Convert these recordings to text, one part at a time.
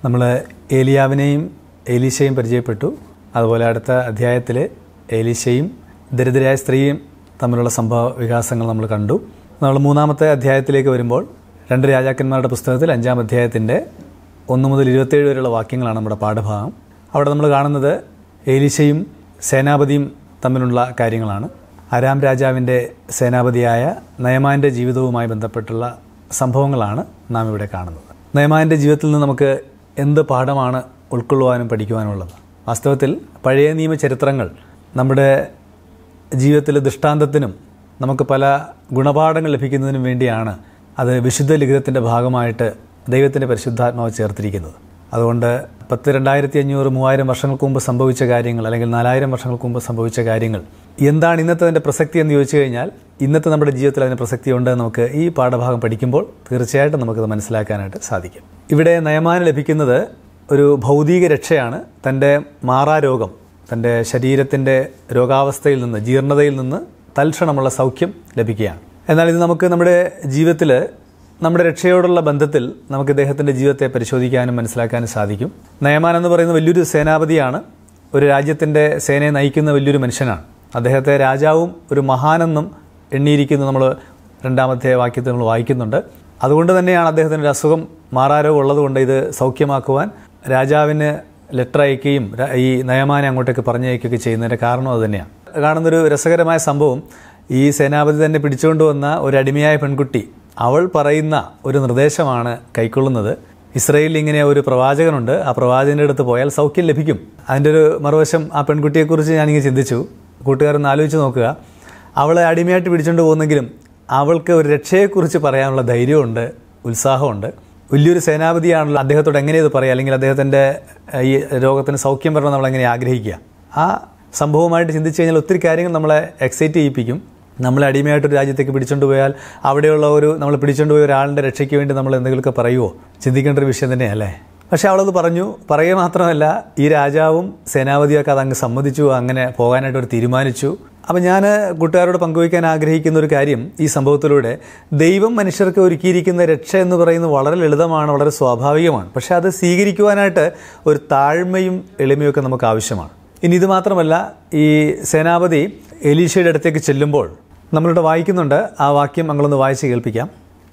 നമ്മൾ ഏലിയാവിനെയും ഏലീശയും പരിചയപ്പെട്ടു അതുപോലെ അടുത്ത അധ്യായത്തിൽ ഏലീശയും ദരിദ്രയായ സ്ത്രീയും തമ്മിലുള്ള സംഭവ വികാസങ്ങൾ നമ്മൾ കണ്ടു നമ്മൾ മൂന്നാമത്തെ അധ്യായത്തിലേക്ക് വരുമ്പോൾ രണ്ട് രാജാക്കന്മാരുടെ പുസ്തകത്തിൽ അഞ്ചാം അധ്യായത്തിൻ്റെ ഒന്ന് മുതൽ ഇരുപത്തേഴ് വരെയുള്ള വാക്യങ്ങളാണ് നമ്മുടെ പാഠഭാഗം അവിടെ നമ്മൾ കാണുന്നത് ഏലീശയും സേനാപതിയും തമ്മിലുള്ള കാര്യങ്ങളാണ് അരാം രാജാവിൻ്റെ സേനാപതിയായ നയമാൻ്റെ ജീവിതവുമായി ബന്ധപ്പെട്ടുള്ള സംഭവങ്ങളാണ് നാം ഇവിടെ കാണുന്നത് നയമാൻ്റെ ജീവിതത്തിൽ നിന്ന് നമുക്ക് എന്ത് പാഠമാണ് ഉൾക്കൊള്ളുവാനും പഠിക്കുവാനുള്ളത് വാസ്തവത്തിൽ പഴയ നിയമ ചരിത്രങ്ങൾ നമ്മുടെ ജീവിതത്തിലെ ദൃഷ്ടാന്തത്തിനും നമുക്ക് പല ഗുണപാഠങ്ങൾ ലഭിക്കുന്നതിനും വേണ്ടിയാണ് അത് വിശുദ്ധ ലിഖിതത്തിൻ്റെ ഭാഗമായിട്ട് ദൈവത്തിൻ്റെ പരിശുദ്ധാത്മാവ് ചേർത്തിരിക്കുന്നത് അതുകൊണ്ട് പത്ത് രണ്ടായിരത്തി അഞ്ഞൂറ് മൂവായിരം വർഷങ്ങൾക്ക് മുമ്പ് സംഭവിച്ച കാര്യങ്ങൾ അല്ലെങ്കിൽ നാലായിരം വർഷങ്ങൾക്ക് മുമ്പ് സംഭവിച്ച കാര്യങ്ങൾ എന്താണ് ഇന്നത്തെ അതിൻ്റെ പ്രസക്തി എന്ന് ചോദിച്ചു കഴിഞ്ഞാൽ ഇന്നത്തെ നമ്മുടെ ജീവിതത്തിൽ അതിന് പ്രസക്തി ഉണ്ട് എന്ന് നമുക്ക് ഈ പാഠഭാഗം പഠിക്കുമ്പോൾ തീർച്ചയായിട്ടും നമുക്കത് മനസ്സിലാക്കാനായിട്ട് സാധിക്കും ഇവിടെ നയമാനം ലഭിക്കുന്നത് ഒരു ഭൗതിക രക്ഷയാണ് തൻ്റെ മാറാരോഗം തൻ്റെ ശരീരത്തിൻ്റെ രോഗാവസ്ഥയിൽ നിന്ന് ജീർണതയിൽ നിന്ന് തൽക്ഷണമുള്ള സൗഖ്യം ലഭിക്കുകയാണ് എന്നാൽ ഇത് നമുക്ക് നമ്മുടെ ജീവിതത്തിൽ നമ്മുടെ രക്ഷയോടുള്ള ബന്ധത്തിൽ നമുക്ക് ഇദ്ദേഹത്തിൻ്റെ ജീവിതത്തെ പരിശോധിക്കാനും മനസ്സിലാക്കാനും സാധിക്കും നയമാൻ എന്ന് പറയുന്ന വലിയൊരു സേനാപതിയാണ് ഒരു രാജ്യത്തിൻ്റെ സേനയെ നയിക്കുന്ന വലിയൊരു മനുഷ്യനാണ് അദ്ദേഹത്തെ രാജാവും ഒരു മഹാനെന്നും എണ്ണിയിരിക്കുന്നത് നമ്മൾ രണ്ടാമത്തെ വാക്യത്തിൽ നമ്മൾ വായിക്കുന്നുണ്ട് അതുകൊണ്ട് തന്നെയാണ് അദ്ദേഹത്തിന് ഒരു അസുഖം മാറാരോഗം ഉള്ളതുകൊണ്ട് ഇത് സൗഖ്യമാക്കുവാൻ രാജാവിന് ലെറ്റർ അയക്കുകയും ര- ഈ നയമാനെ അങ്ങോട്ടേക്ക് പറഞ്ഞയക്കുകയൊക്കെ ചെയ്യുന്നതിൻ്റെ കാരണം അത് തന്നെയാണ് കാണുന്നൊരു രസകരമായ സംഭവം ഈ സേനാപതി തന്നെ പിടിച്ചുകൊണ്ട് വന്ന ഒരു അടിമയായ പെൺകുട്ടി അവൾ പറയുന്ന ഒരു നിർദ്ദേശമാണ് കൈക്കൊള്ളുന്നത് ഇസ്രയേലിൽ ഇങ്ങനെ ഒരു പ്രവാചകനുണ്ട് ആ പ്രവാചകൻ്റെ അടുത്ത് പോയാൽ സൗഖ്യം ലഭിക്കും അതിൻ്റെ ഒരു മറുവശം ആ പെൺകുട്ടിയെക്കുറിച്ച് ഞാനിങ്ങനെ ചിന്തിച്ചു കൂട്ടുകാരൊന്ന് ആലോചിച്ച് നോക്കുക അവളെ അടിമയായിട്ട് പിടിച്ചുകൊണ്ട് പോകുന്നെങ്കിലും അവൾക്ക് ഒരു രക്ഷയെക്കുറിച്ച് പറയാനുള്ള ധൈര്യമുണ്ട് ഉത്സാഹമുണ്ട് വലിയൊരു സേനാപതിയാണല്ലോ അദ്ദേഹത്തോട് എങ്ങനെ ഇത് പറയാം അല്ലെങ്കിൽ അദ്ദേഹത്തിൻ്റെ ഏഹ്, ഈ രോഗത്തിന് സൗഖ്യം വരണം നമ്മൾ എങ്ങനെ ആഗ്രഹിക്കുക ആ സംഭവമായിട്ട് ചിന്തിച്ചു കഴിഞ്ഞാൽ ഒത്തിരി കാര്യങ്ങൾ നമ്മളെ എക്സൈറ്റ് ചെയ്യിപ്പിക്കും നമ്മളെ അടിമയായിട്ടൊരു രാജ്യത്തേക്ക് പിടിച്ചുകൊണ്ട് പോയാൽ അവിടെയുള്ള ഒരു നമ്മൾ പിടിച്ചുകൊണ്ട് പോയ ഒരാളുടെ രക്ഷയ്ക്ക് വേണ്ടി നമ്മൾ എന്തെങ്കിലുമൊക്കെ പറയുമോ ചിന്തിക്കേണ്ട ഒരു വിഷയം തന്നെയല്ലേ പക്ഷെ അവളത് പറഞ്ഞു പറയുക മാത്രമല്ല ഈ രാജാവും സേനാപതിയൊക്കെ അതങ്ങ് സമ്മതിച്ചു അങ്ങനെ പോകാനായിട്ട് അവർ തീരുമാനിച്ചു അപ്പം ഞാൻ കൂട്ടുകാരോട് പങ്കുവയ്ക്കാൻ ആഗ്രഹിക്കുന്ന ഒരു കാര്യം ഈ സംഭവത്തിലൂടെ ദൈവം മനുഷ്യർക്ക് ഒരുക്കിയിരിക്കുന്ന രക്ഷ എന്ന് പറയുന്നത് വളരെ ലളിതമാണ് വളരെ സ്വാഭാവികമാണ് പക്ഷെ അത് സ്വീകരിക്കുവാനായിട്ട് ഒരു താഴ്മയും എളിമയൊക്കെ നമുക്ക് ആവശ്യമാണ് ഇനി ഇത് മാത്രമല്ല ഈ സേനാപതി എലീഷയുടെ അടുത്തേക്ക് ചെല്ലുമ്പോൾ നമ്മളിവിടെ വായിക്കുന്നുണ്ട് ആ വാക്യം ഞങ്ങളൊന്ന് വായിച്ച് കേൾപ്പിക്കാം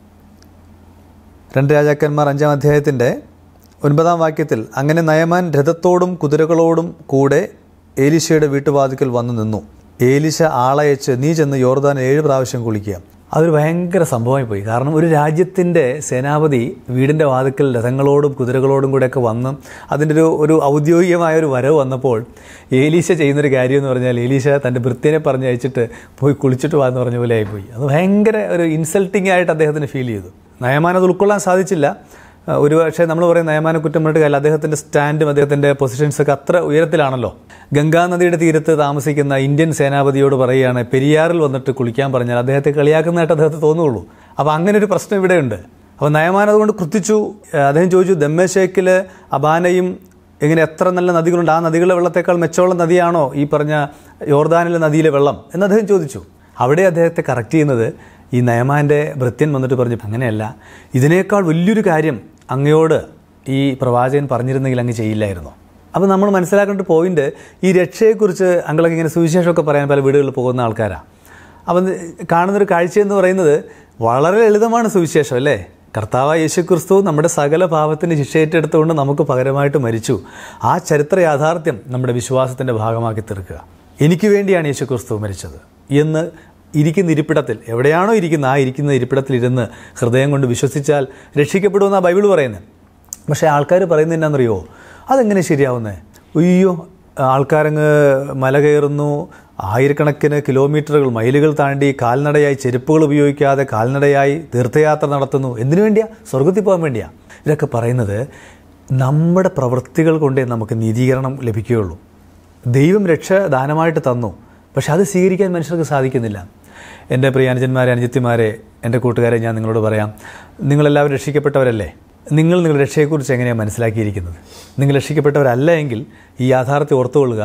രണ്ട് രാജാക്കന്മാർ അഞ്ചാം അധ്യായത്തിൻ്റെ ഒൻപതാം വാക്യത്തിൽ അങ്ങനെ നയമാൻ രഥത്തോടും കുതിരകളോടും കൂടെ ഏലിശയുടെ വീട്ടുവാതിക്കൽ വന്നു നിന്നു ഏലിശ ആളയച്ച് നീ ചെന്ന് യോർദാൻ ഏഴ് പ്രാവശ്യം കുളിക്കുക അതൊരു ഭയങ്കര സംഭവമായി പോയി കാരണം ഒരു രാജ്യത്തിൻ്റെ സേനാപതി വീടിൻ്റെ വാതിക്കൽ രഥങ്ങളോടും കുതിരകളോടും കൂടെയൊക്കെ വന്ന് അതിൻ്റെ ഒരു ഒരു ഔദ്യോഗികമായ ഒരു വരവ് വന്നപ്പോൾ ഏലീശ ചെയ്യുന്നൊരു കാര്യം എന്ന് പറഞ്ഞാൽ ഏലീശ തൻ്റെ ഭൃത്യനെ പറഞ്ഞ് അയച്ചിട്ട് പോയി കുളിച്ചിട്ട് വാ എന്ന് പറഞ്ഞ പോലെ ആയിപ്പോയി അത് ഭയങ്കര ഒരു ഇൻസൾട്ടിംഗ് ആയിട്ട് അദ്ദേഹത്തിന് ഫീൽ ചെയ്തു നയമാൻ അത് ഉൾക്കൊള്ളാൻ സാധിച്ചില്ല അഹ് ഒരു പക്ഷേ നമ്മൾ പറയും നയമാനെ കുറ്റം പറഞ്ഞിട്ട് കാര്യമില്ല അദ്ദേഹത്തിൻ്റെ സ്റ്റാൻഡും അദ്ദേഹത്തിൻ്റെ പൊസിഷൻസൊക്കെ അത്ര ഉയരത്തിലാണല്ലോ ഗംഗാ നദിയുടെ തീരത്ത് താമസിക്കുന്ന ഇന്ത്യൻ സേനാപതിയോട് പറയുകയാണ് പെരിയാറിൽ വന്നിട്ട് കുളിക്കാൻ പറഞ്ഞാൽ അദ്ദേഹത്തെ കളിയാക്കുന്നതായിട്ട് അദ്ദേഹത്തെ തോന്നുള്ളൂ അപ്പോൾ അങ്ങനെ ഒരു പ്രശ്നം ഇവിടെയുണ്ട് അപ്പോൾ നയമാൻ അതുകൊണ്ട് കൃത്തിച്ചു അഹ് അദ്ദേഹം ചോദിച്ചു ദമ്മേശേക്കിൽ അബാനയും ഇങ്ങനെ എത്ര നല്ല നദികളുണ്ട് ആ നദികളുടെ വെള്ളത്തേക്കാൾ മെച്ചമുള്ള നദിയാണോ ഈ പറഞ്ഞ യോർദാനിലെ നദിയിലെ വെള്ളം എന്ന് അദ്ദേഹം ചോദിച്ചു അവിടെ അദ്ദേഹത്തെ കറക്റ്റ് ചെയ്യുന്നത് ഈ നയമാൻ്റെ ഭൃത്യൻ വന്നിട്ട് പറഞ്ഞു അങ്ങനെയല്ല ഇതിനേക്കാൾ വലിയൊരു കാര്യം അങ്ങയോട് ഈ പ്രവാചകൻ പറഞ്ഞിരുന്നെങ്കിൽ അങ്ങ് ചെയ്യില്ലായിരുന്നോ അപ്പോൾ നമ്മൾ മനസ്സിലാക്കേണ്ട പോയിന്റ് ഈ രക്ഷയെക്കുറിച്ച് അങ്ങളൊക്കെ ഇങ്ങനെ സുവിശേഷമൊക്കെ പറയാൻ പല വീടുകളിൽ പോകുന്ന ആൾക്കാരാണ് അപ്പം കാണുന്നൊരു കാഴ്ച എന്ന് പറയുന്നത് വളരെ ലളിതമാണ് സുവിശേഷം അല്ലേ കർത്താവ് യേശു ക്രിസ്തു നമ്മുടെ സകല പാപത്തിന് ശിക്ഷയേറ്റെടുത്തുകൊണ്ട് നമുക്ക് പകരമായിട്ട് മരിച്ചു ആ ചരിത്ര യാഥാർത്ഥ്യം നമ്മുടെ വിശ്വാസത്തിൻ്റെ ഭാഗമാക്കി തീർക്കുക എനിക്ക് വേണ്ടിയാണ് യേശു ക്രിസ്തു മരിച്ചത് എന്ന് ഇരിക്കുന്ന ഇരിപ്പിടത്തിൽ എവിടെയാണോ ഇരിക്കുന്നത് ആ ഇരിക്കുന്ന ഇരിപ്പിടത്തിൽ ഇരുന്ന് ഹൃദയം കൊണ്ട് വിശ്വസിച്ചാൽ രക്ഷിക്കപ്പെടുമെന്നാണ് ബൈബിൾ പറയുന്നത് പക്ഷേ ആൾക്കാർ പറയുന്നത് എന്നാണെന്നറിയോ അതെങ്ങനെ ശരിയാവുന്നത് അയ്യോ ആൾക്കാരങ്ങ് മല കയറുന്നു ആയിരക്കണക്കിന് കിലോമീറ്ററുകൾ മൈലുകൾ താണ്ടി കാൽനടയായി ചെരുപ്പുകൾ ഉപയോഗിക്കാതെ കാൽനടയായി തീർത്ഥയാത്ര നടത്തുന്നു എന്തിനു വേണ്ടിയാ സ്വർഗത്തിൽ പോകാൻ വേണ്ടിയാ ഇതൊക്കെ പറയുന്നത് നമ്മുടെ പ്രവൃത്തികൾ കൊണ്ടേ നമുക്ക് നീതീകരണം ലഭിക്കുകയുള്ളൂ ദൈവം രക്ഷ ദാനമായിട്ട് തന്നു പക്ഷെ അത് സ്വീകരിക്കാൻ മനുഷ്യർക്ക് സാധിക്കുന്നില്ല എൻ്റെ പ്രിയ അനുജന്മാരെ അനുജത്തിമാരെ എൻ്റെ കൂട്ടുകാരെ ഞാൻ നിങ്ങളോട് പറയാം നിങ്ങളെല്ലാവരും രക്ഷിക്കപ്പെട്ടവരല്ലേ നിങ്ങൾ നിങ്ങളുടെ രക്ഷയെക്കുറിച്ച് എങ്ങനെയാണ് മനസ്സിലാക്കിയിരിക്കുന്നത് നിങ്ങൾ രക്ഷിക്കപ്പെട്ടവരല്ല എങ്കിൽ ഈ യാഥാർത്ഥ്യം ഓർത്തുകൊള്ളുക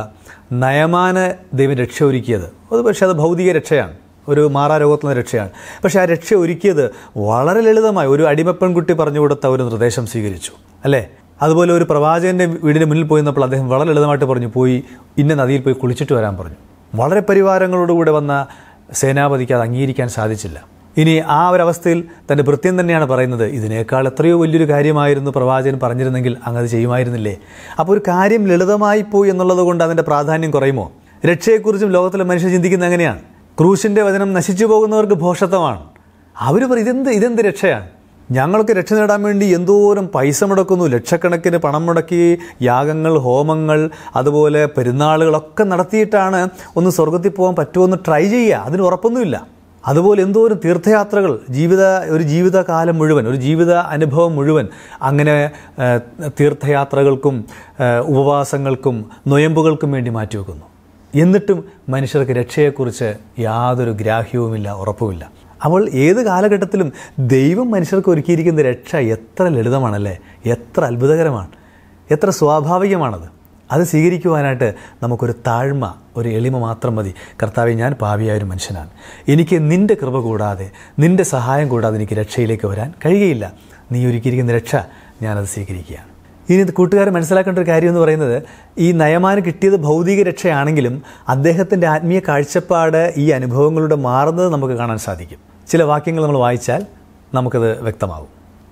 നയമാന് ദൈവം രക്ഷ ഒരുക്കിയത് അത് പക്ഷേ അത് ഭൗതിക രക്ഷയാണ് ഒരു മാറാ രോഗത്തിൽ നിന്ന് രക്ഷയാണ് പക്ഷേ ആ രക്ഷ ഒരുക്കിയത് വളരെ ലളിതമായി ഒരു അടിമപ്പെൺകുട്ടി പറഞ്ഞു കൊടുത്ത ഒരു നിർദ്ദേശം സ്വീകരിച്ചു അല്ലേ അതുപോലെ ഒരു പ്രവാചകൻ്റെ വീടിന് മുന്നിൽ പോയി നിന്നപ്പോൾ അദ്ദേഹം വളരെ ലളിതമായിട്ട് പറഞ്ഞു പോയി ഇന്ന നദിയിൽ പോയി കുളിച്ചിട്ട് വരാൻ പറഞ്ഞു വളരെ പരിവാരങ്ങളോടുകൂടെ വന്ന സേനാപതിക്ക് അത് അംഗീകരിക്കാൻ സാധിച്ചില്ല ഇനി ആ ഒരവസ്ഥയിൽ തൻ്റെ ഭൃത്യം തന്നെയാണ് പറയുന്നത് ഇതിനേക്കാൾ എത്രയോ വലിയൊരു കാര്യമായിരുന്നു പ്രവാചകൻ പറഞ്ഞിരുന്നെങ്കിൽ അങ്ങത് ചെയ്യുമായിരുന്നില്ലേ അപ്പോൾ ഒരു കാര്യം ലളിതമായി പോയി എന്നുള്ളത് കൊണ്ട് അതിൻ്റെ പ്രാധാന്യം കുറയുമോ രക്ഷയെക്കുറിച്ചും ലോകത്തിലെ മനുഷ്യർ ചിന്തിക്കുന്നത് എങ്ങനെയാണ് ക്രൂശിൻ്റെ വചനം നശിച്ചു പോകുന്നവർക്ക് ഭോഷത്വമാണ് അവർ പറയും ഇതെന്ത് ഇതെന്ത് രക്ഷയാണ് ഞങ്ങൾക്ക് രക്ഷ നേടാൻ വേണ്ടി എന്തോരം പൈസ മുടക്കുന്നു ലക്ഷക്കണക്കിന് പണം മുടക്കി യാഗങ്ങൾ ഹോമങ്ങൾ അതുപോലെ പെരുന്നാളുകളൊക്കെ നടത്തിയിട്ടാണ് ഒന്ന് സ്വർഗത്തിൽ പോകാൻ പറ്റുമെന്ന് ട്രൈ ചെയ്യുക അതിന് ഉറപ്പൊന്നുമില്ല അതുപോലെ എന്തോരം തീർത്ഥയാത്രകൾ ജീവിത ഒരു ജീവിതകാലം മുഴുവൻ ഒരു ജീവിത അനുഭവം മുഴുവൻ അങ്ങനെ ഏഹ്, തീർത്ഥയാത്രകൾക്കും ഏഹ്, ഉപവാസങ്ങൾക്കും നൊയമ്പുകൾക്കും വേണ്ടി മാറ്റിവെക്കുന്നു എന്നിട്ടും മനുഷ്യർക്ക് രക്ഷയെക്കുറിച്ച് യാതൊരു ഗ്രാഹ്യവുമില്ല ഉറപ്പുമില്ല അപ്പോൾ ഏത് കാലഘട്ടത്തിലും ദൈവം മനുഷ്യർക്ക് ഒരുക്കിയിരിക്കുന്ന രക്ഷ എത്ര ലളിതമാണല്ലേ എത്ര അത്ഭുതകരമാണ് എത്ര സ്വാഭാവികമാണത് അത് സ്വീകരിക്കുവാനായിട്ട് നമുക്കൊരു താഴ്മ ഒരു എളിമ മാത്രം മതി കർത്താവെ ഞാൻ പാപിയായ ഒരു മനുഷ്യനാണ് എനിക്ക് നിൻ്റെ കൃപ കൂടാതെ നിൻ്റെ സഹായം കൂടാതെ എനിക്ക് രക്ഷയിലേക്ക് വരാൻ കഴിയുകയില്ല നീ ഒരുക്കിയിരിക്കുന്ന രക്ഷ ഞാനത് സ്വീകരിക്കുകയാണ് ഇനി ഇത് കൂട്ടുകാർ മനസ്സിലാക്കേണ്ട ഒരു കാര്യം എന്ന് പറയുന്നത് ഈ നയമാന് കിട്ടിയത് ഭൗതിക രക്ഷയാണെങ്കിലും അദ്ദേഹത്തിൻ്റെ ആത്മീയ കാഴ്ചപ്പാട് ഈ അനുഭവങ്ങളുടെ മാറുന്നത് നമുക്ക് കാണാൻ സാധിക്കും ചില വാക്യങ്ങൾ നമ്മൾ വായിച്ചാൽ നമുക്കത് വ്യക്തമാകും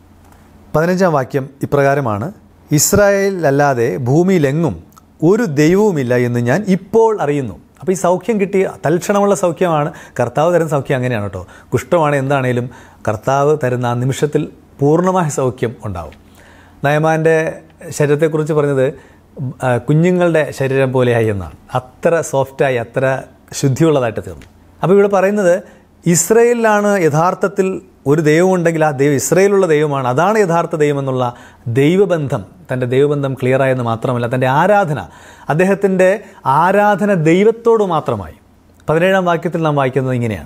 പതിനഞ്ചാം വാക്യം ഇപ്രകാരമാണ് ഇസ്രായേലല്ലാതെ ഭൂമിയിലെങ്ങും ഒരു ദൈവവുമില്ല എന്ന് ഞാൻ ഇപ്പോൾ അറിയുന്നു അപ്പോൾ ഈ സൗഖ്യം കിട്ടിയ തൽക്ഷണമുള്ള സൗഖ്യമാണ് കർത്താവ് തരുന്ന സൗഖ്യം അങ്ങനെയാണ് കേട്ടോ കുഷ്ഠമാണ് എന്താണേലും കർത്താവ് തരുന്ന ആ നിമിഷത്തിൽ പൂർണ്ണമായ സൗഖ്യം ഉണ്ടാവും നയമാൻ്റെ ശരീരത്തെക്കുറിച്ച് പറഞ്ഞത് ആ, കുഞ്ഞുങ്ങളുടെ ശരീരം പോലെയായി എന്നാണ് അത്ര സോഫ്റ്റായി അത്ര ശുദ്ധിയുള്ളതായിട്ട് തീർന്നു അപ്പോൾ ഇവിടെ പറയുന്നത് ഇസ്രയേലിലാണ് യഥാർത്ഥത്തിൽ ഒരു ദൈവമുണ്ടെങ്കിൽ ആ ദൈവം ഇസ്രയേലുള്ള ദൈവമാണ് അതാണ് യഥാർത്ഥ ദൈവം എന്നുള്ള ദൈവബന്ധം തൻ്റെ ദൈവബന്ധം ക്ലിയറായെന്ന് മാത്രമല്ല തൻ്റെ ആരാധന അദ്ദേഹത്തിൻ്റെ ആരാധന ദൈവത്തോട് മാത്രമായി പതിനേഴാം വാക്യത്തിൽ നാം വായിക്കുന്നത് ഇങ്ങനെയാണ്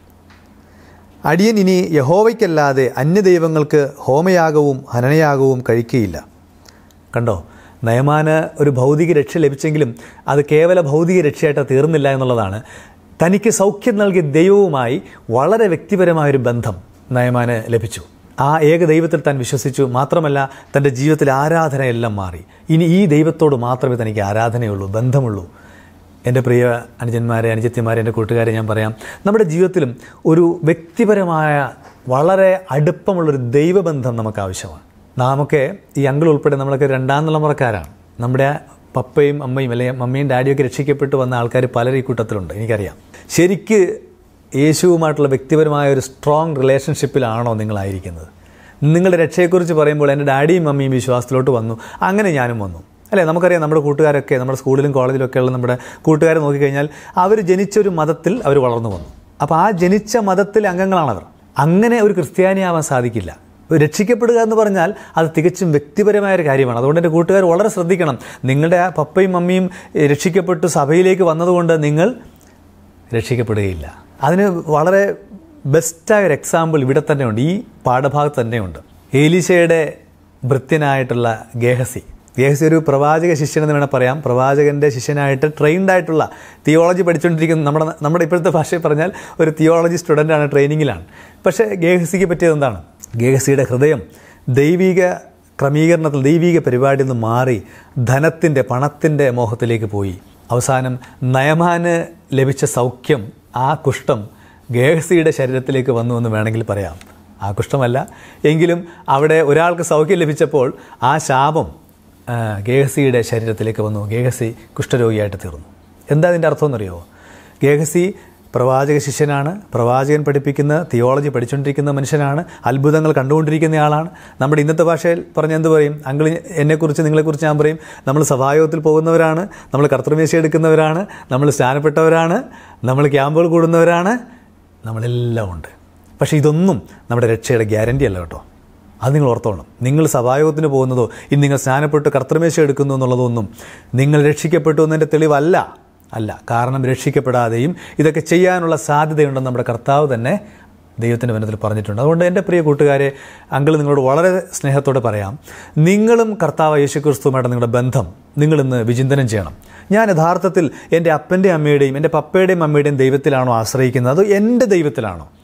അടിയൻ ഇനി യഹോവയ്ക്കല്ലാതെ അന്യദൈവങ്ങൾക്ക് ഹോമയാഗവും ഹനനയാഗവും കഴിക്കുകയില്ല കണ്ടോ നയമാന് ഒരു ഭൗതിക രക്ഷ ലഭിച്ചെങ്കിലും അത് കേവല ഭൗതിക രക്ഷയായിട്ട് തീർന്നില്ല എന്നുള്ളതാണ് തനിക്ക് സൗഖ്യം നൽകിയ ദൈവവുമായി വളരെ വ്യക്തിപരമായൊരു ബന്ധം നയമാന് ലഭിച്ചു ആ ഏക ദൈവത്തിൽ താൻ വിശ്വസിച്ചു മാത്രമല്ല തൻ്റെ ജീവിതത്തിൽ ആരാധനയെല്ലാം മാറി ഇനി ഈ ദൈവത്തോട് മാത്രമേ തനിക്ക് ആരാധനയുള്ളൂ ബന്ധമുള്ളൂ എൻ്റെ പ്രിയ അനുജന്മാരെ അനുജത്തിമാരെ എൻ്റെ കൂട്ടുകാരെ ഞാൻ പറയാം നമ്മുടെ ജീവിതത്തിലും ഒരു വ്യക്തിപരമായ വളരെ അടുപ്പമുള്ളൊരു ദൈവബന്ധം നമുക്ക് ആവശ്യമാണ് നാമൊക്കെ ഈ അങ്കിൾ ഉൾപ്പെടെ നമ്മളൊക്കെ രണ്ടാം തലമുറക്കാരാണ് നമ്മുടെ പപ്പയും അമ്മയും അല്ലെങ്കിൽ മമ്മിയും ഡാഡിയൊക്കെ രക്ഷിക്കപ്പെട്ട് വന്ന ആൾക്കാർ പലരും ഈ കൂട്ടത്തിലുണ്ട് എനിക്കറിയാം ശരിക്ക് യേശുവുമായിട്ടുള്ള വ്യക്തിപരമായ ഒരു സ്ട്രോങ് റിലേഷൻഷിപ്പിലാണോ നിങ്ങളായിരിക്കുന്നത് നിങ്ങളുടെ രക്ഷയെക്കുറിച്ച് പറയുമ്പോൾ എൻ്റെ ഡാഡിയും മമ്മിയും വിശ്വാസത്തിലോട്ട് വന്നു അങ്ങനെ ഞാനും വന്നു അല്ലേ നമുക്കറിയാം നമ്മുടെ കൂട്ടുകാരൊക്കെ നമ്മുടെ സ്കൂളിലും കോളേജിലും ഒക്കെ ഉള്ള നമ്മുടെ കൂട്ടുകാരെ നോക്കിക്കഴിഞ്ഞാൽ അവർ ജനിച്ചൊരു മതത്തിൽ അവർ വളർന്നു വന്നു അപ്പോൾ ആ ജനിച്ച മതത്തിലെ അംഗങ്ങളാണവർ അങ്ങനെ ഒരു ക്രിസ്ത്യാനിയാവാൻ സാധിക്കില്ല രക്ഷിക്കപ്പെടുക എന്ന് പറഞ്ഞാൽ അത് തികച്ചും വ്യക്തിപരമായ ഒരു കാര്യമാണ് അതുകൊണ്ട് എൻ്റെ കൂട്ടുകാർ വളരെ ശ്രദ്ധിക്കണം നിങ്ങളുടെ ആ പപ്പയും മമ്മിയും ഏ, രക്ഷിക്കപ്പെട്ടു സഭയിലേക്ക് വന്നതുകൊണ്ട് നിങ്ങൾ രക്ഷിക്കപ്പെടുകയില്ല അതിന് വളരെ ബെസ്റ്റായ ഒരു എക്സാമ്പിൾ ഇവിടെ തന്നെയുണ്ട് ഈ പാഠഭാഗത്ത് തന്നെയുണ്ട് ഏലീശയുടെ ഭൃത്യനായിട്ടുള്ള ഗേഹസി ഗേഹസി ഒരു പ്രവാചക ശിഷ്യൻ എന്ന് വേണം പറയാം പ്രവാചകൻ്റെ ശിഷ്യനായിട്ട് ട്രെയിൻഡ് ആയിട്ടുള്ള തിയോളജി പഠിച്ചുകൊണ്ടിരിക്കുന്ന നമ്മുടെ നമ്മുടെ ഇപ്പോഴത്തെ ഭാഷയിൽ പറഞ്ഞാൽ ഒരു തിയോളജി സ്റ്റുഡൻ്റാണ് ട്രെയിനിങ്ങിലാണ് പക്ഷേ ഗേഹസിക്ക് പറ്റിയത് എന്താണ് ഗേഹസിയുടെ ഹൃദയം ദൈവിക ക്രമീകരണത്തിൽ ദൈവിക പരിപാടിയിൽ നിന്ന് മാറി ധനത്തിൻ്റെ പണത്തിൻ്റെ മോഹത്തിലേക്ക് പോയി അവസാനം നയമാന് ലഭിച്ച സൗഖ്യം ആ കുഷ്ഠം ഗേഹസിയുടെ ശരീരത്തിലേക്ക് വന്നു എന്ന് വേണമെങ്കിൽ പറയാം ആ കുഷ്ഠമല്ല എങ്കിലും അവിടെ ഒരാൾക്ക് സൗഖ്യം ലഭിച്ചപ്പോൾ ആ ശാപം ആ, ഗേഹസിയുടെ ശരീരത്തിലേക്ക് വന്നു ഗേഹസി കുഷ്ഠരോഗിയായിട്ട് തീർന്നു എന്താ അതിൻ്റെ അർത്ഥം എന്നറിയോ ഗേഹസി പ്രവാചക ശിഷ്യനാണ് പ്രവാചകൻ പഠിപ്പിക്കുന്ന തിയോളജി പഠിച്ചുകൊണ്ടിരിക്കുന്ന മനുഷ്യനാണ് അത്ഭുതങ്ങൾ കണ്ടുകൊണ്ടിരിക്കുന്ന ആളാണ് നമ്മുടെ ഇന്നത്തെ ഭാഷയിൽ പറഞ്ഞ എന്ത് പറയും അങ്കിൾ എന്നെക്കുറിച്ച് നിങ്ങളെക്കുറിച്ച് ഞാൻ പറയും നമ്മൾ സഭായോഗത്തിൽ പോകുന്നവരാണ് നമ്മൾ കർത്തൃമേശ എടുക്കുന്നവരാണ് നമ്മൾ സ്നാനപ്പെട്ടവരാണ് നമ്മൾ ക്യാമ്പുകൾ കൂടുന്നവരാണ് നമ്മളെല്ലാം ഉണ്ട് പക്ഷേ ഇതൊന്നും നമ്മുടെ രക്ഷയുടെ ഗ്യാരണ്ടി അല്ല കേട്ടോ അത് നിങ്ങൾ ഓർത്തോണം നിങ്ങൾ സഭായോഗത്തിന് പോകുന്നതോ ഇന്ന് നിങ്ങൾ സ്നാനപ്പെട്ട് കർത്തൃമേശ എടുക്കുന്നു എന്നുള്ളതൊന്നും നിങ്ങൾ രക്ഷിക്കപ്പെട്ടു എന്നതിൻ്റെ തെളിവല്ല അല്ല കാരണം രക്ഷിക്കപ്പെടാതെയും ഇതൊക്കെ ചെയ്യാനുള്ള സാധ്യതയുണ്ടെന്ന് നമ്മുടെ കർത്താവ് തന്നെ ദൈവത്തിൻ്റെ വനത്തിൽ പറഞ്ഞിട്ടുണ്ട് അതുകൊണ്ട് എൻ്റെ പ്രിയ കൂട്ടുകാരെ അങ്കിൾ നിങ്ങളോട് വളരെ സ്നേഹത്തോടെ പറയാം നിങ്ങളും കർത്താവ് യേശുക്രിസ്തുവുമായിട്ട് നിങ്ങളുടെ ബന്ധം നിങ്ങളിന്ന് വിചിന്തനം ചെയ്യണം ഞാൻ യഥാർത്ഥത്തിൽ എൻ്റെ അപ്പൻ്റെ അമ്മയുടെയും എൻ്റെ പപ്പയുടെയും അമ്മയുടെയും ദൈവത്തിലാണോ ആശ്രയിക്കുന്നത് അതോ എൻ്റെ ദൈവത്തിലാണോ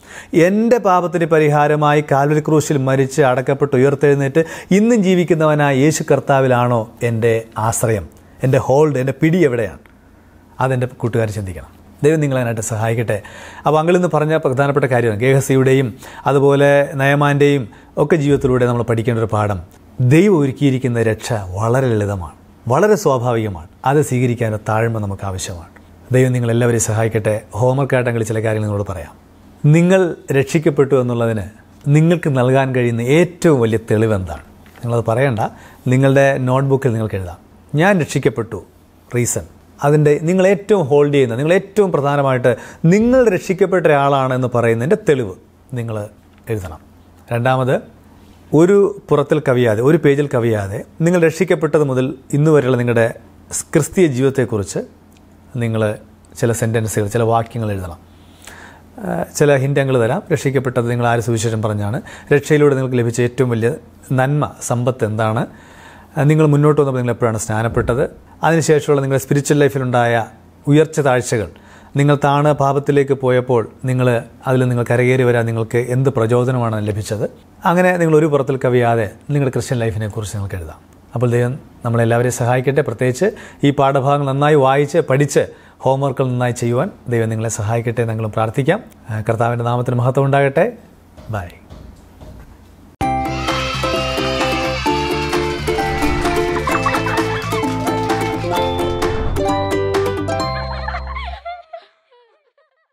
എൻ്റെ പാപത്തിന് പരിഹാരമായി കാൽവരി ക്രൂശിൽ മരിച്ച് അടക്കപ്പെട്ട് ഉയർത്തെഴുന്നേറ്റ് ഇന്നും ജീവിക്കുന്നവനായ യേശു കർത്താവിലാണോ എൻ്റെ ആശ്രയം എൻ്റെ ഹോൾഡ് എൻ്റെ പിടി എവിടെയാണ് അതെൻ്റെ കൂട്ടുകാർ ചിന്തിക്കണം ദൈവം നിങ്ങളതിനായിട്ട് സഹായിക്കട്ടെ അപ്പോൾ അങ്ങളിൽ നിന്ന് പറഞ്ഞ പ്രധാനപ്പെട്ട കാര്യമാണ് ഗേഹസിയുടെയും അതുപോലെ നയമാൻ്റെയും ഒക്കെ ജീവിതത്തിലൂടെ നമ്മൾ പഠിക്കേണ്ട ഒരു പാഠം ദൈവം ഒരുക്കിയിരിക്കുന്ന രക്ഷ വളരെ ലളിതമാണ് വളരെ സ്വാഭാവികമാണ് അത് സ്വീകരിക്കാനോ താഴ്മ നമുക്ക് ആവശ്യമാണ് ദൈവം നിങ്ങളെല്ലാവരെയും സഹായിക്കട്ടെ ഹോംവർക്കായിട്ടെങ്കിൽ ചില കാര്യങ്ങൾ നിങ്ങളോട് പറയാം നിങ്ങൾ രക്ഷിക്കപ്പെട്ടു എന്നുള്ളതിന് നിങ്ങൾക്ക് നൽകാൻ കഴിയുന്ന ഏറ്റവും വലിയ തെളിവെന്താണ് നിങ്ങളത് പറയണ്ട നിങ്ങളുടെ നോട്ട്ബുക്കിൽ നിങ്ങൾക്ക് എഴുതാം ഞാൻ രക്ഷിക്കപ്പെട്ടു റീസൺ അതിൻ്റെ നിങ്ങൾ ഏറ്റവും ഹോൾഡ് ചെയ്യുന്ന നിങ്ങൾ ഏറ്റവും പ്രധാനമായിട്ട് നിങ്ങൾ രക്ഷിക്കപ്പെട്ട ഒരാളാണ് എന്ന് പറയുന്നതിൻ്റെ തെളിവ് നിങ്ങൾ എഴുതണം രണ്ടാമത് ഒരു പുറത്തിൽ കവിയാതെ ഒരു പേജിൽ കവിയാതെ നിങ്ങൾ രക്ഷിക്കപ്പെട്ടത് മുതൽ ഇന്ന് വരെയുള്ള നിങ്ങളുടെ ക്രിസ്തീയ ജീവിതത്തെക്കുറിച്ച് നിങ്ങൾ ചില സെൻറ്റൻസുകൾ ചില വാക്യങ്ങൾ എഴുതണം ആ, ചില ഹിൻറ്റങ്ങൾ തരാം രക്ഷിക്കപ്പെട്ടത് നിങ്ങൾ ആര് സുവിശേഷം പറഞ്ഞാണ് രക്ഷയിലൂടെ നിങ്ങൾക്ക് ലഭിച്ച ഏറ്റവും വലിയ നന്മ സമ്പത്ത് എന്താണ് ആ, നിങ്ങൾ മുന്നോട്ട് വന്നപ്പോൾ നിങ്ങൾ എപ്പോഴാണ് സ്നാനപ്പെട്ടത് അതിനുശേഷമുള്ള നിങ്ങളുടെ സ്പിരിച്വൽ ലൈഫിലുണ്ടായ ഉയർച്ച താഴ്ചകൾ നിങ്ങൾ താണ് പാപത്തിലേക്ക് പോയപ്പോൾ നിങ്ങൾ അതിൽ നിങ്ങൾ കരകയറി വരാൻ നിങ്ങൾക്ക് എന്ത് പ്രചോദനമാണ് ലഭിച്ചത് അങ്ങനെ നിങ്ങൾ ഒരു പുറത്തിൽ കവിയാതെ നിങ്ങളുടെ ക്രിസ്ത്യൻ ലൈഫിനെ കുറിച്ച് നിങ്ങൾക്ക് എഴുതാം അപ്പോൾ ദൈവം നമ്മളെല്ലാവരെയും സഹായിക്കട്ടെ പ്രത്യേകിച്ച് ഈ പാഠഭാഗങ്ങൾ നന്നായി വായിച്ച് പഠിച്ച് ഹോംവർക്കുകൾ നന്നായി ചെയ്യുവാൻ ദൈവം നിങ്ങളെ സഹായിക്കട്ടെ എന്ന് ഞങ്ങളും പ്രാർത്ഥിക്കാം ആ, കർത്താവിൻ്റെ നാമത്തിന് മഹത്വം ഉണ്ടാകട്ടെ ബൈ